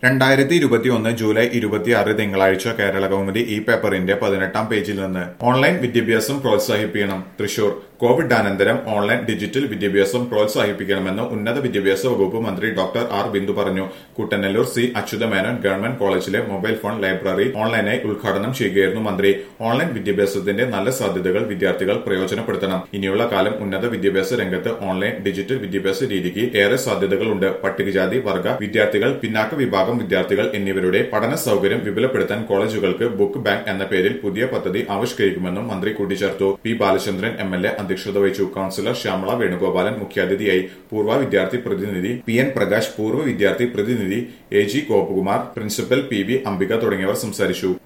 രണ്ടായിരത്തി ഇരുപത്തിയൊന്ന് ജൂലൈ ഇരുപത്തിയാറ് തിങ്കളാഴ്ച കേരള കൗമുദി ഈ പേപ്പറിന്റെ പതിനെട്ടാം പേജിൽ നിന്ന് ഓൺലൈൻ വിദ്യാഭ്യാസം പ്രോത്സാഹിപ്പിക്കണം തൃശൂർ കോവിഡാനന്തരം ഓൺലൈൻ ഡിജിറ്റൽ വിദ്യാഭ്യാസം പ്രോത്സാഹിപ്പിക്കണമെന്ന് ഉന്നത വിദ്യാഭ്യാസ വകുപ്പ് മന്ത്രി ഡോക്ടർ ആർ ബിന്ദു പറഞ്ഞു കുട്ടനെല്ലൂർ സി അച്യുതമേനോൻ ഗവൺമെന്റ് കോളേജിലെ മൊബൈൽ ഫോൺ ലൈബ്രറി ഓൺലൈനായി ഉദ്ഘാടനം ചെയ്യുകയായിരുന്നു മന്ത്രി ഓൺലൈൻ വിദ്യാഭ്യാസത്തിന്റെ നല്ല സാധ്യതകൾ വിദ്യാർത്ഥികൾ പ്രയോജനപ്പെടുത്തണം ഇനിയുള്ള കാലം ഉന്നത വിദ്യാഭ്യാസ രംഗത്ത് ഓൺലൈൻ ഡിജിറ്റൽ വിദ്യാഭ്യാസ രീതിക്ക് ഏറെ സാധ്യതകളുണ്ട് പട്ടികജാതി വർഗ വിദ്യാർത്ഥികൾ പിന്നാക്ക വിഭാഗം വിദ്യാർത്ഥികൾ എന്നിവരുടെ പഠന സൗകര്യം വിപുലപ്പെടുത്താൻ കോളേജുകൾക്ക് ബുക്ക് ബാങ്ക് എന്ന പേരിൽ പുതിയ പദ്ധതി ആവിഷ്കരിക്കുമെന്നും മന്ത്രി കൂട്ടിച്ചേർത്തു P Balachandran M L A അധ്യക്ഷത വഹിച്ചു കൌൺസിലർ ശ്യാമള വേണുഗോപാലൻ മുഖ്യാതിഥിയായി പൂർവ്വ വിദ്യാർത്ഥി പ്രതിനിധി പി എൻ പ്രകാശ് പൂർവ്വ വിദ്യാർത്ഥി പ്രതിനിധി A G Gopakumar principal P V Ambika തുടങ്ങിയവർ സംസാരിച്ചു